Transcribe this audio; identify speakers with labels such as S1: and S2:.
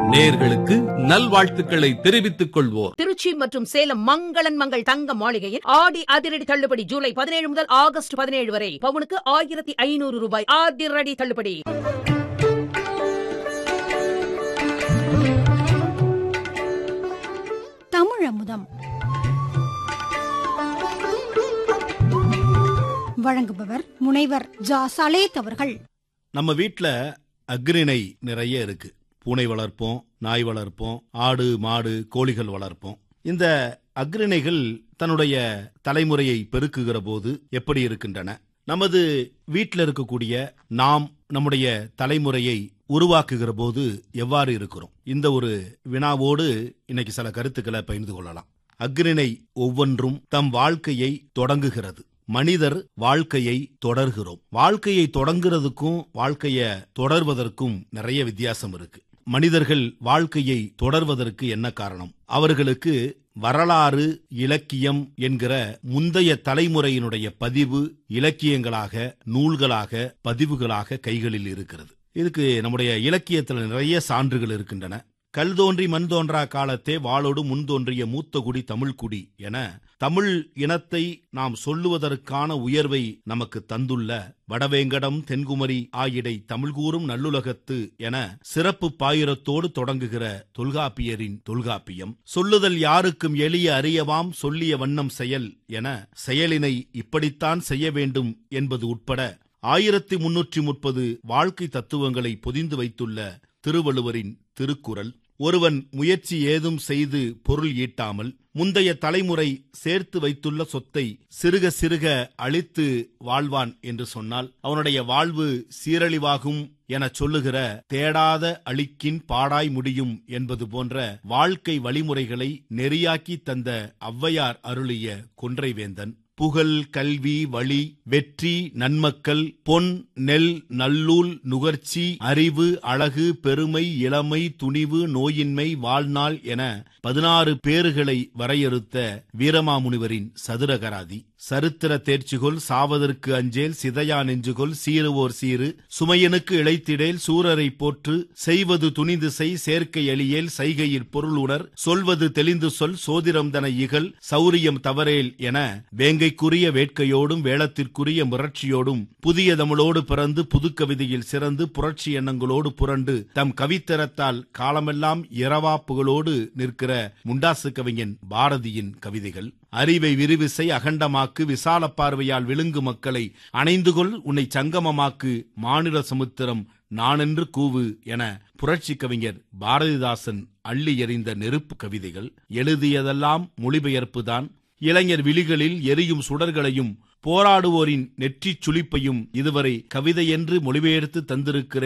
S1: நேர்களுக்கு நல்வாழ்த்துக்களை தெரிவித்துக் கொள்வோர்
S2: திருச்சி மற்றும் சேலம் மங்களன் மங்கள் தங்க மாளிகையில் ஆடி அதிரடி தள்ளுபடி ஜூலை பதினேழு முதல் ஆகஸ்ட் பதினேழு வரை பவுனுக்கு ஆயிரத்தி ஐநூறு ரூபாய் அதிரடி தள்ளுபடி
S3: தமிழமுதம் வழங்குபவர் முனைவர் ஜா சலேத் அவர்கள்
S4: நம்ம வீட்ல அக்ரிணை நிறைய இருக்கு பூனை வளர்ப்போம் நாய் வளர்ப்போம் ஆடு மாடு கோழிகள் வளர்ப்போம் இந்த அக்ரிணைகள் தன்னுடைய தலைமுறையை பெருக்குகிற போது எப்படி இருக்கின்றன நமது வீட்டில் இருக்கக்கூடிய நாம் நம்முடைய தலைமுறையை உருவாக்குகிற போது எவ்வாறு இருக்கிறோம் இந்த ஒரு வினாவோடு இன்னைக்கு சில கருத்துக்களை பகிர்ந்து கொள்ளலாம் அக்ரிணை ஒவ்வொன்றும் தம் வாழ்க்கையை தொடங்குகிறது மனிதர் வாழ்க்கையை தொடர்கிறோம் வாழ்க்கையை தொடங்குறதுக்கும் வாழ்க்கையை தொடர்வதற்கும் நிறைய வித்தியாசம் இருக்கு மனிதர்கள் வாழ்க்கையை தொடர்வதற்கு என்ன காரணம் அவர்களுக்கு வரலாறு இலக்கியம் என்கிற முந்தைய தலைமுறையினுடைய பதிவு இலக்கியங்களாக நூல்களாக பதிவுகளாக கைகளில் இருக்கிறது இதுக்கு நம்முடைய இலக்கியத்தில் நிறைய சான்றுகள் இருக்கின்றன கல் தோன்றி மண் தோன்றா காலத்தே வாளோடு முன் தோன்றிய மூத்த குடி தமிழ்குடி என தமிழ் இனத்தை நாம் சொல்லுவதற்கான உயர்வை நமக்கு தந்துள்ள வடவேங்கடம் தென்குமரி ஆயிடை தமிழ்கூறும் நல்லுலகத்து என சிறப்பு பாயிரத்தோடு தொடங்குகிற தொல்காப்பியரின் தொல்காப்பியம் சொல்லுதல் யாருக்கும் எளிய அறியவாம் சொல்லிய வண்ணம் செயல் என செயலினை இப்படித்தான் செய்ய வேண்டும் என்பது உட்பட ஆயிரத்தி முன்னூற்றி முப்பது வாழ்க்கை தத்துவங்களை பொதிந்து வைத்துள்ள திருவள்ளுவரின் திருக்குறள் ஒருவன் முயற்சி ஏதும் செய்து பொருள் ஈட்டாமல் முந்தைய தலைமுறை சேர்த்து வைத்துள்ள சொத்தை சிறுக சிறுக அழித்து வாழ்வான் என்று சொன்னால் அவனுடைய வாழ்வு சீரழிவாகும் எனச் சொல்லுகிற தேடாத அழிக்கின் பாடாய் முடியும் என்பது போன்ற வாழ்க்கை வழிமுறைகளை நெறியாக்கி தந்த ஔவையார் அருளிய கொன்றைவேந்தன் புகழ் கல்வி வழி வெற்றி நன்மக்கள் பொன் நெல் நல்லூல் நுகர்ச்சி அறிவு அழகு பெருமை இளமை துணிவு நோயின்மை வாழ்நாள் என பதினாறு பேறுகளை வரையறுத்த வீரமாமுனிவரின் சதுரகராதி சரித்திர தேர்ச்சிகொள் சாவதற்கு அஞ்சேல் சிதையா நெஞ்சுகொள் சீருவோர் சீரு சுமையனுக்கு இழைத்திடேல் சூரரை போற்று செய்வது துணிந்து செய் சேர்க்கை எளியேல் செய்கையிற் பொருள் உணர் சொல்வது தெளிந்து சொல் சோதிரம் தன இகழ் சௌரியம் தவறேல் என வேங்கைக்குரிய வேட்கையோடும் வேளத்திற்குரிய முரட்சியோடும் புதிய தமிழோடு பிறந்து புதுக்கவிதையில் சிறந்து புரட்சி எண்ணங்களோடு புரண்டு தம் கவித்தரத்தால் காலமெல்லாம் இரவா புகழோடு நிற்கிற முண்டாசு கவிஞன் பாரதியின் கவிதைகள் அறிவை விரிவிசை அகண்டமாக்கு விசால பார்வையால் விழுங்கு மக்களை அணைந்துகொள் உன்னை சங்கமமாக்கு மாநில சமுத்திரம் நானென்று கூவு என புரட்சி கவிஞர் பாரதிதாசன் அள்ளி எறிந்த நெருப்பு கவிதைகள் எழுதியதெல்லாம் மொழிபெயர்ப்புதான் இளைஞர் விழிகளில் எரியும் சுடர்களையும் போராடுவோரின் நெற்றிச் சுளிப்பையும் இதுவரை கவிதை என்று மொழிபெயர்த்து தந்திருக்கிற